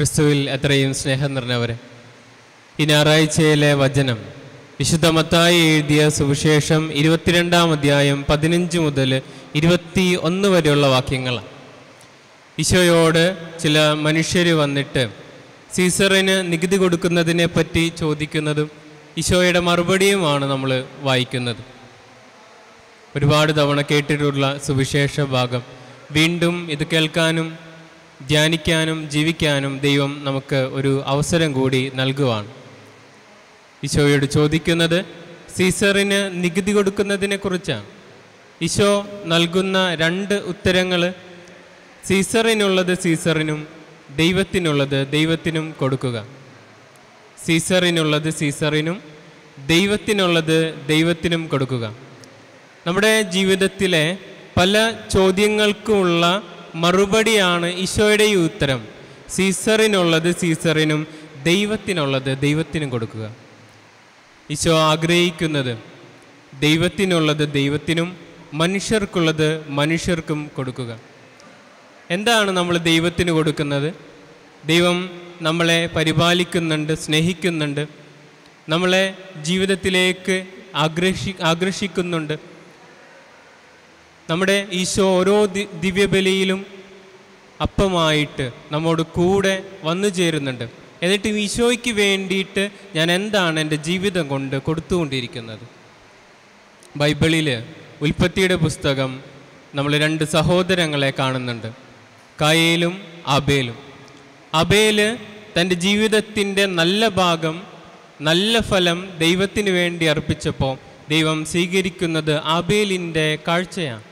ക്രിസ്തുവിൽ എത്രയും സ്നേഹം നിറഞ്ഞവരെ ഈ ഞായറാഴ്ചയിലെ വചനം വിശുദ്ധ മത്തായി എഴുതിയ സുവിശേഷം ഇരുപത്തിരണ്ടാം അധ്യായം പതിനഞ്ച് മുതൽ ഇരുപത്തി ഒന്ന് വരെയുള്ള വാക്യങ്ങളാണ് ഈശോയോട് ചില മനുഷ്യർ വന്നിട്ട് സീസറിന് നികുതി കൊടുക്കുന്നതിനെ പറ്റി ചോദിക്കുന്നതും ഈശോയുടെ മറുപടിയുമാണ് നമ്മൾ വായിക്കുന്നത് ഒരുപാട് തവണ കേട്ടിട്ടുള്ള സുവിശേഷ ഭാഗം വീണ്ടും ഇത് കേൾക്കാനും ധ്യാനിക്കാനും ജീവിക്കാനും ദൈവം നമുക്ക് ഒരു അവസരം കൂടി നൽകുവാണ് ഈശോയോട് ചോദിക്കുന്നത് സീസറിന് നികുതി കൊടുക്കുന്നതിനെ കുറിച്ചാണ് ഈശോ നൽകുന്ന രണ്ട് ഉത്തരങ്ങൾ സീസറിനുള്ളത് സീസറിനും ദൈവത്തിനുള്ളത് ദൈവത്തിനും കൊടുക്കുക സീസറിനുള്ളത് സീസറിനും ദൈവത്തിനുള്ളത് ദൈവത്തിനും കൊടുക്കുക നമ്മുടെ ജീവിതത്തിലെ പല ചോദ്യങ്ങൾക്കുമുള്ള മറുപടിയാണ് ഈശോയുടെ ഈ ഉത്തരം സീസറിനുള്ളത് സീസറിനും ദൈവത്തിനുള്ളത് ദൈവത്തിനും കൊടുക്കുക ഈശോ ആഗ്രഹിക്കുന്നത് ദൈവത്തിനുള്ളത് ദൈവത്തിനും മനുഷ്യർക്കുള്ളത് മനുഷ്യർക്കും കൊടുക്കുക എന്താണ് നമ്മൾ ദൈവത്തിന് കൊടുക്കുന്നത് ദൈവം നമ്മളെ പരിപാലിക്കുന്നുണ്ട് സ്നേഹിക്കുന്നുണ്ട് നമ്മളെ ജീവിതത്തിലേക്ക് ആഗ്രഹി ആകർഷിക്കുന്നുണ്ട് നമ്മുടെ ഈശോ ഓരോ ദി- ദിവ്യബലിയിലും അപ്പമായിട്ട് നമ്മോട് കൂടെ വന്നു ചേരുന്നുണ്ട് എന്നിട്ട് ഈശോയ്ക്ക് വേണ്ടിയിട്ട് ഞാൻ എന്താണ് എൻ്റെ ജീവിതം കൊണ്ട് കൊടുത്തുകൊണ്ടിരിക്കുന്നത് ബൈബിളിൽ ഉൽപ്പത്തിയുടെ പുസ്തകം നമ്മൾ രണ്ട് സഹോദരങ്ങളെ കാണുന്നുണ്ട് കായേലും അബേലും അബേല് തൻ്റെ ജീവിതത്തിൻ്റെ നല്ല ഭാഗം നല്ല ഫലം ദൈവത്തിന് വേണ്ടി അർപ്പിച്ചപ്പോൾ ദൈവം സ്വീകരിക്കുന്നത് ആബേലിൻ്റെ കാഴ്ചയാണ്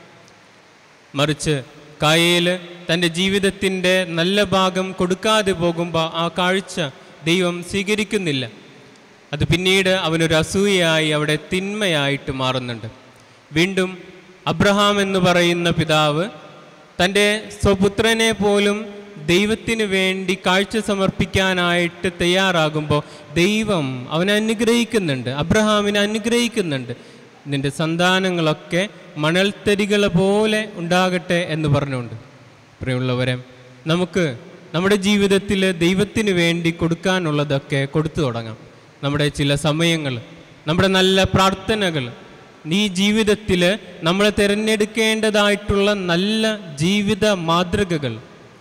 മറിച്ച് കായേല് തൻ്റെ ജീവിതത്തിൻ്റെ നല്ല ഭാഗം കൊടുക്കാതെ പോകുമ്പോൾ ആ കാഴ്ച ദൈവം സ്വീകരിക്കുന്നില്ല അത് പിന്നീട് അവനൊരു അസൂയയായി അവിടെ തിന്മയായിട്ട് മാറുന്നുണ്ട് വീണ്ടും അബ്രഹാം എന്ന് പറയുന്ന പിതാവ് തൻ്റെ സ്വപുത്രനെ പോലും ദൈവത്തിന് വേണ്ടി കാഴ്ച സമർപ്പിക്കാനായിട്ട് തയ്യാറാകുമ്പോൾ ദൈവം അവനെ അനുഗ്രഹിക്കുന്നുണ്ട് അബ്രഹാമിനെ അനുഗ്രഹിക്കുന്നുണ്ട് നിന്റെ സന്താനങ്ങളൊക്കെ മണൽത്തരികളെ പോലെ ഉണ്ടാകട്ടെ എന്ന് പറഞ്ഞുകൊണ്ട് പ്രിയമുള്ളവരെ നമുക്ക് നമ്മുടെ ജീവിതത്തിൽ ദൈവത്തിന് വേണ്ടി കൊടുക്കാനുള്ളതൊക്കെ കൊടുത്തു തുടങ്ങാം നമ്മുടെ ചില സമയങ്ങൾ നമ്മുടെ നല്ല പ്രാർത്ഥനകൾ ഈ ജീവിതത്തിൽ നമ്മൾ തിരഞ്ഞെടുക്കേണ്ടതായിട്ടുള്ള നല്ല ജീവിത മാതൃകകൾ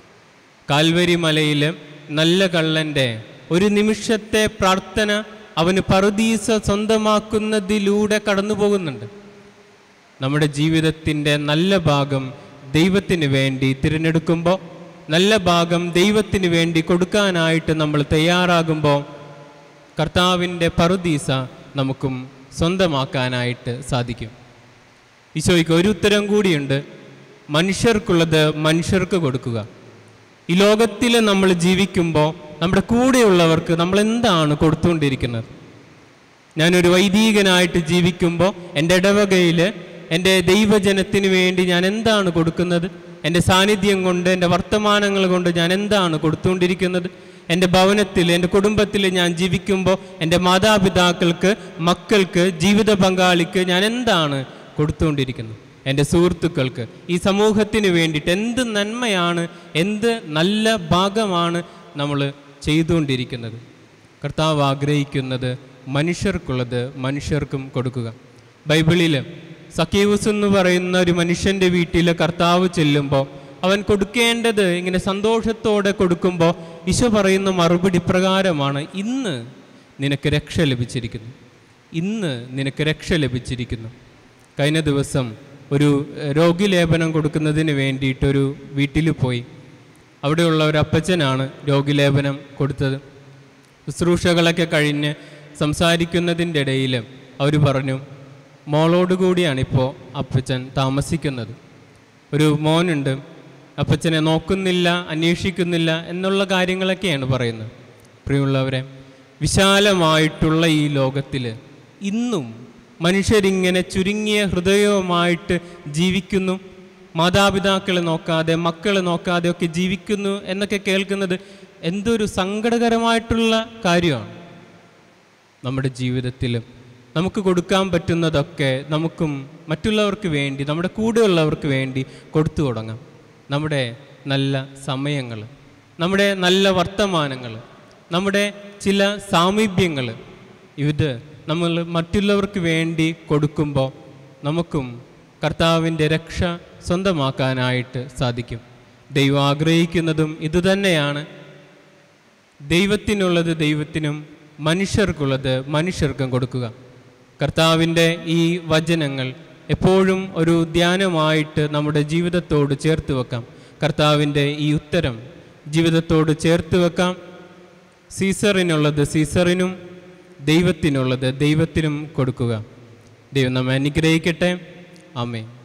കാൽവരി മലയിൽ നല്ല കള്ളൻ്റെ ഒരു നിമിഷത്തെ പ്രാർത്ഥന അവന് പറുദീസ സ്വന്തമാക്കുന്നതിലൂടെ കടന്നു പോകുന്നുണ്ട് നമ്മുടെ ജീവിതത്തിൻ്റെ നല്ല ഭാഗം ദൈവത്തിന് വേണ്ടി തിരഞ്ഞെടുക്കുമ്പോൾ നല്ല ഭാഗം ദൈവത്തിന് വേണ്ടി കൊടുക്കാനായിട്ട് നമ്മൾ തയ്യാറാകുമ്പോൾ കർത്താവിൻ്റെ പറുദീസ നമുക്കും സ്വന്തമാക്കാനായിട്ട് സാധിക്കും ഈശോയ്ക്ക് ഒരു ഉത്തരം കൂടിയുണ്ട് മനുഷ്യർക്കുള്ളത് മനുഷ്യർക്ക് കൊടുക്കുക ഈ ലോകത്തിൽ നമ്മൾ ജീവിക്കുമ്പോൾ നമ്മുടെ കൂടെയുള്ളവർക്ക് നമ്മൾ എന്താണ് കൊടുത്തുകൊണ്ടിരിക്കുന്നത് ഞാനൊരു വൈദികനായിട്ട് ജീവിക്കുമ്പോൾ എൻ്റെ ഇടവകയിൽ എൻ്റെ ദൈവജനത്തിന് വേണ്ടി ഞാൻ എന്താണ് കൊടുക്കുന്നത് എൻ്റെ സാന്നിധ്യം കൊണ്ട് എൻ്റെ വർത്തമാനങ്ങൾ കൊണ്ട് ഞാൻ എന്താണ് കൊടുത്തുകൊണ്ടിരിക്കുന്നത് എൻ്റെ ഭവനത്തിൽ എൻ്റെ കുടുംബത്തിൽ ഞാൻ ജീവിക്കുമ്പോൾ എൻ്റെ മാതാപിതാക്കൾക്ക് മക്കൾക്ക് ജീവിത പങ്കാളിക്ക് ഞാൻ എന്താണ് കൊടുത്തുകൊണ്ടിരിക്കുന്നത് എൻ്റെ സുഹൃത്തുക്കൾക്ക് ഈ സമൂഹത്തിന് വേണ്ടിയിട്ട് എന്ത് നന്മയാണ് എന്ത് നല്ല ഭാഗമാണ് നമ്മൾ ചെയ്തുകൊണ്ടിരിക്കുന്നത് കർത്താവ് ആഗ്രഹിക്കുന്നത് മനുഷ്യർക്കുള്ളത് മനുഷ്യർക്കും കൊടുക്കുക ബൈബിളിൽ സക്കീവസ് എന്ന് പറയുന്ന ഒരു മനുഷ്യൻ്റെ വീട്ടിൽ കർത്താവ് ചെല്ലുമ്പോൾ അവൻ കൊടുക്കേണ്ടത് ഇങ്ങനെ സന്തോഷത്തോടെ കൊടുക്കുമ്പോൾ ഈശോ പറയുന്ന മറുപടി പ്രകാരമാണ് ഇന്ന് നിനക്ക് രക്ഷ ലഭിച്ചിരിക്കുന്നു ഇന്ന് നിനക്ക് രക്ഷ ലഭിച്ചിരിക്കുന്നു കഴിഞ്ഞ ദിവസം ഒരു എഹ്, രോഗിലേപനം കൊടുക്കുന്നതിന് വേണ്ടിയിട്ടൊരു വീട്ടിൽ പോയി അവിടെയുള്ള ഒരു അപ്പച്ചനാണ് രോഗിലേപനം കൊടുത്തത് ശുശ്രൂഷകളൊക്കെ കഴിഞ്ഞ് സംസാരിക്കുന്നതിൻ്റെ ഇടയിൽ അവർ പറഞ്ഞു മോളോട് കൂടിയാണ് ഇപ്പോൾ അപ്പച്ചൻ താമസിക്കുന്നത് ഒരു മോനുണ്ട് അപ്പച്ചനെ നോക്കുന്നില്ല അന്വേഷിക്കുന്നില്ല എന്നുള്ള കാര്യങ്ങളൊക്കെയാണ് പറയുന്നത് പ്രിയമുള്ളവരെ വിശാലമായിട്ടുള്ള ഈ ലോകത്തിൽ ഇന്നും മനുഷ്യരിങ്ങനെ ചുരുങ്ങിയ ഹൃദയവുമായിട്ട് ജീവിക്കുന്നു മാതാപിതാക്കളെ നോക്കാതെ മക്കളെ നോക്കാതെ ഒക്കെ ജീവിക്കുന്നു എന്നൊക്കെ കേൾക്കുന്നത് എന്തൊരു സങ്കടകരമായിട്ടുള്ള കാര്യമാണ് നമ്മുടെ ജീവിതത്തിൽ നമുക്ക് കൊടുക്കാൻ പറ്റുന്നതൊക്കെ നമുക്കും മറ്റുള്ളവർക്ക് വേണ്ടി നമ്മുടെ കൂടെയുള്ളവർക്ക് വേണ്ടി കൊടുത്തു തുടങ്ങാം നമ്മുടെ നല്ല സമയങ്ങൾ നമ്മുടെ നല്ല വർത്തമാനങ്ങൾ നമ്മുടെ ചില സാമീപ്യങ്ങൾ ഇത് നമ്മൾ മറ്റുള്ളവർക്ക് വേണ്ടി കൊടുക്കുമ്പോൾ നമുക്കും കർത്താവിൻ്റെ രക്ഷ സ്വന്തമാക്കാനായിട്ട് സാധിക്കും ദൈവം ആഗ്രഹിക്കുന്നതും ഇതുതന്നെയാണ് ദൈവത്തിനുള്ളത് ദൈവത്തിനും മനുഷ്യർക്കുള്ളത് മനുഷ്യർക്കും കൊടുക്കുക കർത്താവിൻ്റെ ഈ വചനങ്ങൾ എപ്പോഴും ഒരു ധ്യാനമായിട്ട് നമ്മുടെ ജീവിതത്തോട് ചേർത്ത് വെക്കാം കർത്താവിൻ്റെ ഈ ഉത്തരം ജീവിതത്തോട് ചേർത്ത് വെക്കാം സീസറിനുള്ളത് സീസറിനും ദൈവത്തിനുള്ളത് ദൈവത്തിനും കൊടുക്കുക ദൈവം നമ്മെ അനുഗ്രഹിക്കട്ടെ ആമേ